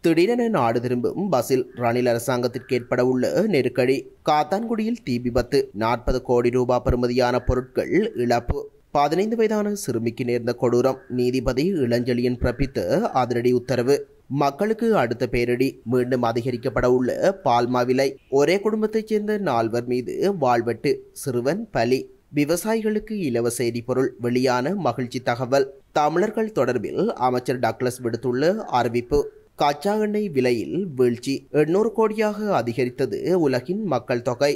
திடீரென நாடு திரும்பும் பஸ்ஸில் ரணில் அரசாங்கத்திற்கு ஏற்பட உள்ள நெருக்கடி காத்தான்குடியில் தீ விபத்து நாற்பது கோடி ரூபாய் பெறுமதியான பொருட்கள் இழப்பு பதினைந்து வயதான சிறுமிக்கு நேர்ந்த கொடூரம் நீதிபதி இளஞ்செழியன் பிறப்பித்த அதிரடி உத்தரவு மக்களுக்கு அடுத்த பேரிடி மீண்டும் அதிகரிக்கப்பட உள்ள பால்மா விலை ஒரே குடும்பத்தைச் சேர்ந்த நால்வர் மீது வாழ்வெட்டு சிறுவன் பலி விவசாயிகளுக்கு இலவச எரிபொருள் வெளியான மகிழ்ச்சி தகவல் தமிழர்கள் தொடர்பில் அமைச்சர் டக்ளஸ் விடுத்துள்ள அறிவிப்பு கச்சா எண்ணெய் விலையில் வீழ்ச்சி எண்ணூறு கோடியாக அதிகரித்தது உலகின் மக்கள் தொகை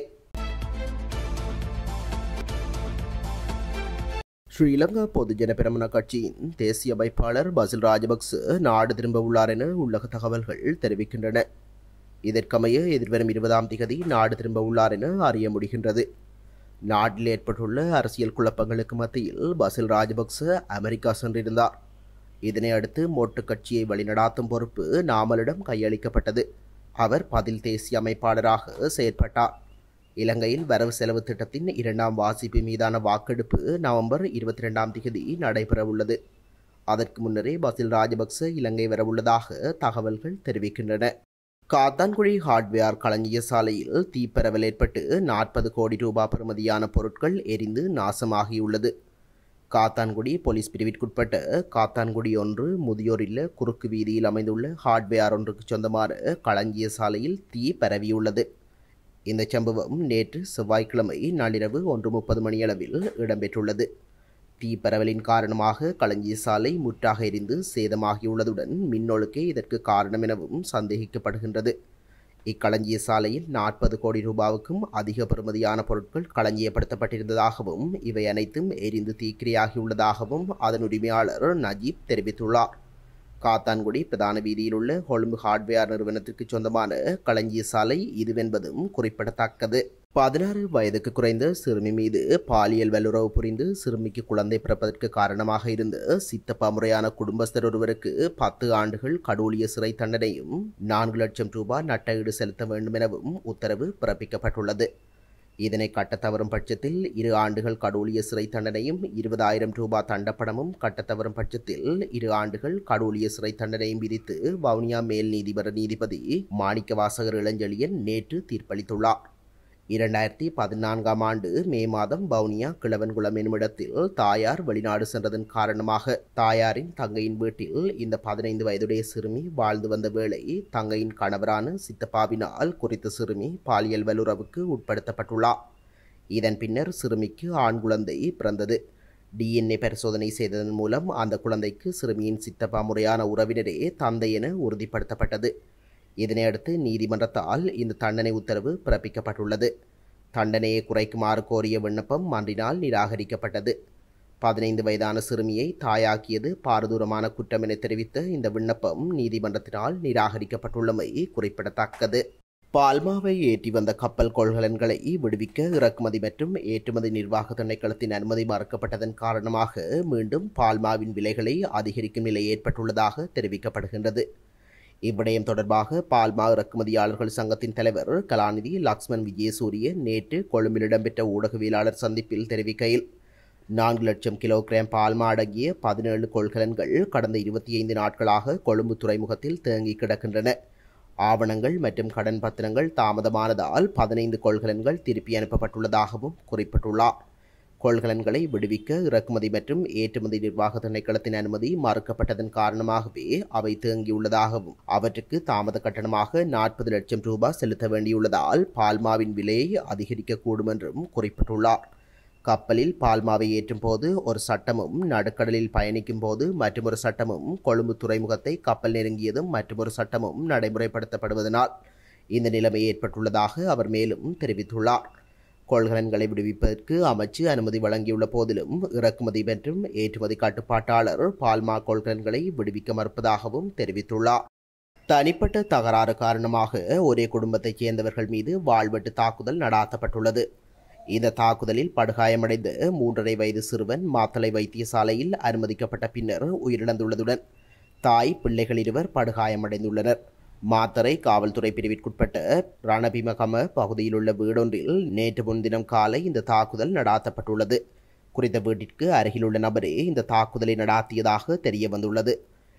ஸ்ரீலங்கா பொதுஜன பெரமுன கட்சியின் தேசிய அமைப்பாளர் பசில் ராஜபக்ச நாடு திரும்ப உள்ளார் என உள்ளக தகவல்கள் தெரிவிக்கின்றன இதற்கமைய எதிர்வரும் இருபதாம் திகதி நாடு திரும்ப உள்ளார் என அறிய முடிகின்றது நாட்டில் ஏற்பட்டுள்ள அரசியல் குழப்பங்களுக்கு மத்தியில் பசில் ராஜபக்ச அமெரிக்கா சென்றிருந்தார் இதனை அடுத்து மோட்டு கட்சியை வழிநடாத்தும் பொறுப்பு நாமலிடம் கையளிக்கப்பட்டது அவர் பதில் தேசிய அமைப்பாளராக செயற்பட்டார் இலங்கையில் வரவு செலவு திட்டத்தின் இரண்டாம் வாசிப்பு மீதான வாக்கெடுப்பு நவம்பர் இருபத்தி ரெண்டாம் தேதி நடைபெறவுள்ளது அதற்கு முன்னரே பசில் ராஜபக்ச இலங்கை வரவுள்ளதாக தகவல்கள் தெரிவிக்கின்றன காத்தான்குடி ஹார்ட்வேர் களஞ்சிய சாலையில் தீப்பரவல் ஏற்பட்டு நாற்பது கோடி ரூபாய் பெறுமதியான பொருட்கள் எரிந்து நாசமாகியுள்ளது காத்தான்குடி போலீஸ் பிரிவிற்குட்பட்ட காத்தான்குடி ஒன்று முதியோர் இல்ல குறுக்கு வீதியில் அமைந்துள்ள ஹார்ட்வேர் ஒன்றுக்கு சொந்தமான களஞ்சிய சாலையில் தீ பரவியுள்ளது இந்த சம்பவம் நேற்று செவ்வாய்க்கிழமை நள்ளிரவு ஒன்று முப்பது மணியளவில் இடம்பெற்றுள்ளது தீ பரவலின் காரணமாக களஞ்சிய சாலை முற்றாக எரிந்து சேதமாகியுள்ளதுடன் மின்னொழுக்கே இதற்கு காரணம் எனவும் சந்தேகிக்கப்படுகின்றது இக்களஞ்சிய சாலையில் நாற்பது கோடி ரூபாவுக்கும் அதிக பெறுமதியான பொருட்கள் களஞ்சியப்படுத்தப்பட்டிருந்ததாகவும் இவை அனைத்தும் எரிந்து தீக்கிரையாகியுள்ளதாகவும் அதன் உரிமையாளர் நஜீப் தெரிவித்துள்ளார் காத்தான்குடி பிரதான வீதியில் உள்ள கொழும்பு ஹார்ட்வேர் நிறுவனத்திற்கு சொந்தமான களஞ்சிய சாலை இதுவென்பதும் குறிப்பிடத்தக்கது பதினாறு வயதுக்கு குறைந்த சிறுமி மீது பாலியல் வல்லுறவு புரிந்து சிறுமிக்கு குழந்தை பிறப்பதற்கு காரணமாக இருந்த சித்தப்பா முறையான குடும்பஸ்தர் ஒருவருக்கு பத்து ஆண்டுகள் கடூழிய சிறை தண்டனையும் நான்கு லட்சம் ரூபாய் நட்டஈடு செலுத்த வேண்டும் எனவும் உத்தரவு பிறப்பிக்கப்பட்டுள்ளது இதனை கட்டத் தவறும் பட்சத்தில் இரு ஆண்டுகள் கடூழிய சிறை தண்டனையும் இருபதாயிரம் ரூபாய் தண்டப்பணமும் கட்டத் தவறும் பட்சத்தில் இரு ஆண்டுகள் கடூழிய சிறை தண்டனையும் விதித்து வவுனியா மேல் நீதிபதி நீதிபதி மாணிக்கவாசகர் இளஞ்செழியன் நேற்று தீர்ப்பளித்துள்ளார் இரண்டாயிரத்தி பதினான்காம் ஆண்டு மே மாதம் வவுனியா கிழவன்குளம் என்னுமிடத்தில் தாயார் வெளிநாடு சென்றதன் காரணமாக தாயாரின் தங்கையின் வீட்டில் இந்த பதினைந்து வயதுடைய சிறுமி வாழ்ந்து வந்த வேளை தங்கையின் கணவரான சித்தப்பாவினால் குறித்த சிறுமி பாலியல் வல்லுறவுக்கு உட்படுத்தப்பட்டுள்ளார் இதன் பின்னர் சிறுமிக்கு ஆண் குழந்தை பிறந்தது டிஎன்ஏ பரிசோதனை செய்ததன் மூலம் அந்த குழந்தைக்கு சிறுமியின் சித்தப்பா முறையான உறவினரே தந்தை என உறுதிப்படுத்தப்பட்டது இதனையடுத்து நீதிமன்றத்தால் இந்த தண்டனை உத்தரவு பிறப்பிக்கப்பட்டுள்ளது தண்டனையை குறைக்குமாறு கோரிய விண்ணப்பம் மன்றினால் நிராகரிக்கப்பட்டது பதினைந்து வயதான சிறுமியை தாயாக்கியது பாரதூரமான குற்றம் என தெரிவித்த இந்த விண்ணப்பம் நீதிமன்றத்தினால் நிராகரிக்கப்பட்டுள்ளமை குறிப்பிடத்தக்கது பால்மாவை ஏற்றி வந்த கப்பல் கொள்கலன்களை விடுவிக்க இறக்குமதி மற்றும் ஏற்றுமதி நிர்வாக திணைக்களத்தின் அனுமதி மறுக்கப்பட்டதன் காரணமாக மீண்டும் பால்மாவின் விலைகளை அதிகரிக்கும் நிலை ஏற்பட்டுள்ளதாக தெரிவிக்கப்படுகின்றது இவ்விடயம் தொடர்பாக பால்மா இறக்குமதியாளர்கள் சங்கத்தின் தலைவர் கலாநிதி லக்ஷ்மண் விஜயசூரிய நேற்று கொழும்பில் இடம்பெற்ற ஊடகவியலாளர் சந்திப்பில் தெரிவிக்கையில் நான்கு லட்சம் கிலோகிராம் பால்மா அடங்கிய பதினேழு கொள்கலன்கள் கடந்த இருபத்தி ஐந்து நாட்களாக கொழும்பு துறைமுகத்தில் தேங்கி கிடக்கின்றன ஆவணங்கள் மற்றும் கடன் பத்திரங்கள் தாமதமானதால் பதினைந்து கொள்கலன்கள் திருப்பி அனுப்பப்பட்டுள்ளதாகவும் குறிப்பிட்டுள்ளார் கொள்கலன்களை விடுவிக்க இறக்குமதி மற்றும் ஏற்றுமதி நிர்வாக திணைக்களத்தின் அனுமதி மறுக்கப்பட்டதன் காரணமாகவே அவை தேங்கியுள்ளதாகவும் அவற்றுக்கு தாமத கட்டணமாக நாற்பது லட்சம் ரூபாய் செலுத்த வேண்டியுள்ளதால் பால்மாவின் விலையை அதிகரிக்கக்கூடும் என்றும் குறிப்பிட்டுள்ளார் கப்பலில் பால்மாவை ஏற்றும் போது ஒரு சட்டமும் நடுக்கடலில் பயணிக்கும் போது மற்றொரு சட்டமும் கொழும்பு துறைமுகத்தை கப்பல் நெருங்கியதும் மற்றொரு சட்டமும் நடைமுறைப்படுத்தப்படுவதனால் இந்த நிலைமை ஏற்பட்டுள்ளதாக அவர் மேலும் தெரிவித்துள்ளார் கொள்கலன்களை விடுவிப்பதற்கு அமைச்சு அனுமதி வழங்கியுள்ள போதிலும் இறக்குமதி மற்றும் ஏற்றுமதி கட்டுப்பாட்டாளர் பால்மா கொள்கலன்களை விடுவிக்க மறுப்பதாகவும் தெரிவித்துள்ளார் தனிப்பட்ட தகராறு காரணமாக ஒரே குடும்பத்தைச் சேர்ந்தவர்கள் மீது வாழ்வெட்டு தாக்குதல் நடாத்தப்பட்டுள்ளது இந்த தாக்குதலில் படுகாயமடைந்த மூன்றரை வயது சிறுவன் மாத்தளை வைத்தியசாலையில் அனுமதிக்கப்பட்ட பின்னர் உயிரிழந்துள்ளதுடன் தாய் பிள்ளைகள் இருவர் படுகாயமடைந்துள்ளனர் மாத்தறை காவல்துறை பிரிவிற்குட்பட்ட ரணபிமகம பகுதியில் உள்ள வீடொன்றில் நேற்று முன்தினம் காலை இந்த தாக்குதல் நடாத்தப்பட்டுள்ளது குறித்த வீட்டிற்கு அருகிலுள்ள நபரே இந்த தாக்குதலை நடாத்தியதாக தெரிய வந்துள்ளது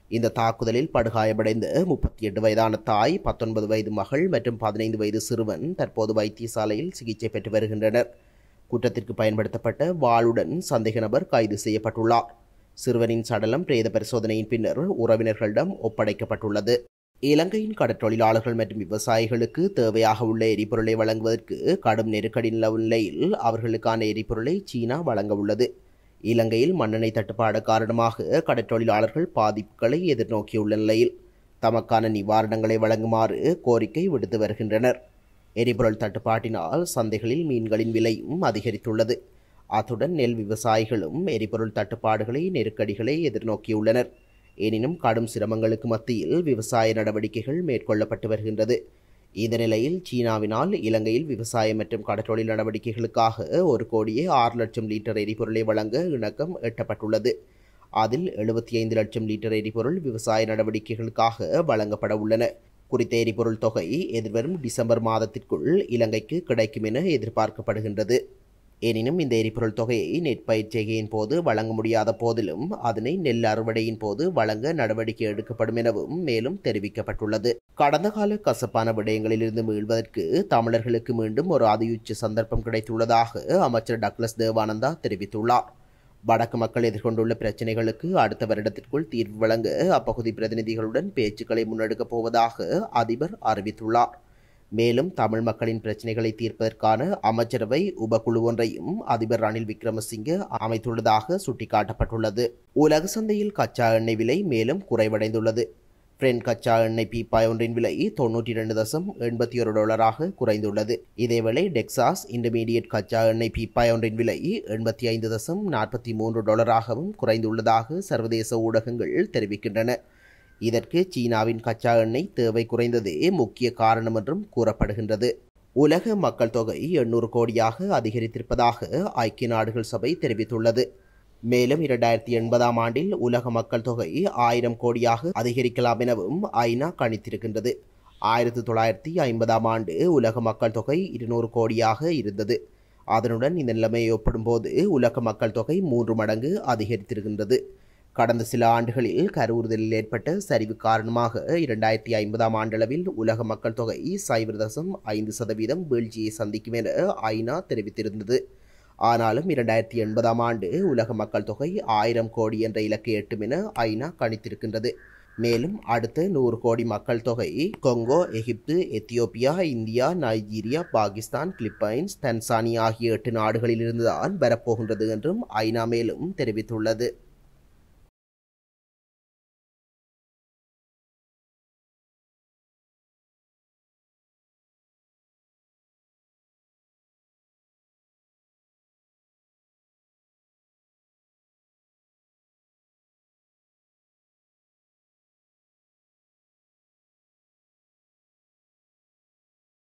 இந்த தாக்குதலில் படுகாயமடைந்த முப்பத்தி எட்டு வயதான தாய் பத்தொன்பது வயது மகள் மற்றும் பதினைந்து வயது சிறுவன் தற்போது வைத்தியசாலையில் சிகிச்சை பெற்று வருகின்றனர் குற்றத்திற்கு பயன்படுத்தப்பட்ட வாளுடன் சந்தேக நபர் கைது செய்யப்பட்டுள்ளார் சிறுவனின் சடலம் பிரேத பரிசோதனையின் பின்னர் உறவினர்களிடம் ஒப்படைக்கப்பட்டுள்ளது இலங்கையின் கடற்றொழிலாளர்கள் மற்றும் விவசாயிகளுக்கு தேவையாக உள்ள எரிபொருளை வழங்குவதற்கு கடும் நெருக்கடி நிலவும் நிலையில் அவர்களுக்கான எரிபொருளை சீனா வழங்க உள்ளது இலங்கையில் மண்ணெண்ணெய் தட்டுப்பாடு காரணமாக கடற்றொழிலாளர்கள் பாதிப்புகளை எதிர்நோக்கியுள்ள நிலையில் தமக்கான நிவாரணங்களை வழங்குமாறு கோரிக்கை விடுத்து வருகின்றனர் எரிபொருள் தட்டுப்பாட்டினால் சந்தைகளில் மீன்களின் விலையும் அதிகரித்துள்ளது அத்துடன் நெல் விவசாயிகளும் எரிபொருள் தட்டுப்பாடுகளை நெருக்கடிகளை எதிர்நோக்கியுள்ளனர் எனினும் கடும் சிரமங்களுக்கு மத்தியில் விவசாய நடவடிக்கைகள் மேற்கொள்ளப்பட்டு வருகின்றது இந்த நிலையில் சீனாவினால் இலங்கையில் விவசாயம் மற்றும் கடற்றொழில் நடவடிக்கைகளுக்காக ஒரு கோடியே ஆறு லட்சம் லிட்டர் எரிபொருளை வழங்க இணக்கம் எட்டப்பட்டுள்ளது அதில் எழுபத்தி ஐந்து லட்சம் லிட்டர் எரிபொருள் விவசாய நடவடிக்கைகளுக்காக வழங்கப்பட உள்ளன குறித்த எரிபொருள் தொகை எதிர்வரும் டிசம்பர் மாதத்திற்குள் இலங்கைக்கு கிடைக்கும் என எதிர்பார்க்கப்படுகின்றது எனினும் இந்த எரிபொருள் தொகையை நெற்பயிர்ச்செய்கையின் போது வழங்க முடியாத போதிலும் அதனை நெல் அறுவடையின் போது வழங்க நடவடிக்கை எடுக்கப்படும் எனவும் மேலும் தெரிவிக்கப்பட்டுள்ளது கடந்த கால கசப்பான விடயங்களிலிருந்து மீள்வதற்கு தமிழர்களுக்கு மீண்டும் ஒரு அதியுச்ச சந்தர்ப்பம் கிடைத்துள்ளதாக அமைச்சர் டக்ளஸ் தேவானந்தா தெரிவித்துள்ளார் வடக்கு மக்கள் எதிர்கொண்டுள்ள பிரச்சினைகளுக்கு அடுத்த வருடத்திற்குள் தீர்வு வழங்க அப்பகுதி பிரதிநிதிகளுடன் பேச்சுக்களை முன்னெடுக்கப் போவதாக அதிபர் அறிவித்துள்ளார் மேலும் தமிழ் மக்களின் பிரச்சினைகளை தீர்ப்பதற்கான அமைச்சரவை உபகுழு ஒன்றையும் அதிபர் ரணில் விக்ரமசிங்க அமைத்துள்ளதாக சுட்டிக்காட்டப்பட்டுள்ளது உலக சந்தையில் கச்சா எண்ணெய் விலை மேலும் குறைவடைந்துள்ளது பிரெண்ட் கச்சா எண்ணெய் பீப்பாய் ஒன்றின் விலை தொன்னூற்றி இரண்டு தசம் எண்பத்தி ஒரு டாலராக குறைந்துள்ளது இதேவேளை டெக்சாஸ் இன்டர்மீடியட் கச்சா எண்ணெய் பீப்பாய் ஒன்றின் விலை எண்பத்தி ஐந்து தசம் நாற்பத்தி மூன்று டாலராகவும் குறைந்துள்ளதாக சர்வதேச ஊடகங்கள் தெரிவிக்கின்றன இதற்கு சீனாவின் கச்சா எண்ணெய் தேவை குறைந்ததே முக்கிய காரணம் என்றும் கூறப்படுகின்றது உலக மக்கள் தொகை எண்ணூறு கோடியாக அதிகரித்திருப்பதாக ஐக்கிய நாடுகள் சபை தெரிவித்துள்ளது மேலும் இரண்டாயிரத்தி எண்பதாம் ஆண்டில் உலக மக்கள் தொகை ஆயிரம் கோடியாக அதிகரிக்கலாம் எனவும் ஐநா கணித்திருக்கின்றது ஆயிரத்தி தொள்ளாயிரத்தி ஐம்பதாம் ஆண்டு உலக மக்கள் தொகை இருநூறு கோடியாக இருந்தது அதனுடன் இந்த நிலைமையை ஒப்பிடும்போது உலக மக்கள் தொகை மூன்று மடங்கு அதிகரித்திருக்கின்றது கடந்த சில ஆண்டுகளில் கருவுறுதலில் ஏற்பட்ட சரிவு காரணமாக இரண்டாயிரத்தி ஐம்பதாம் ஆண்டளவில் உலக மக்கள் தொகை சைபர் தசம் ஐந்து சதவீதம் வீழ்ச்சியை சந்திக்கும் என ஐநா தெரிவித்திருந்தது ஆனாலும் இரண்டாயிரத்தி எண்பதாம் ஆண்டு உலக மக்கள் தொகை ஆயிரம் கோடி என்ற இலக்கை எட்டும் என ஐநா கணித்திருக்கின்றது மேலும் அடுத்த நூறு கோடி மக்கள் தொகை Congo Egypt Ethiopia India Nigeria Pakistan Philippines Tanzania ஆகிய எட்டு நாடுகளிலிருந்துதான் வரப்போகின்றது என்றும் ஐநா மேலும் தெரிவித்துள்ளது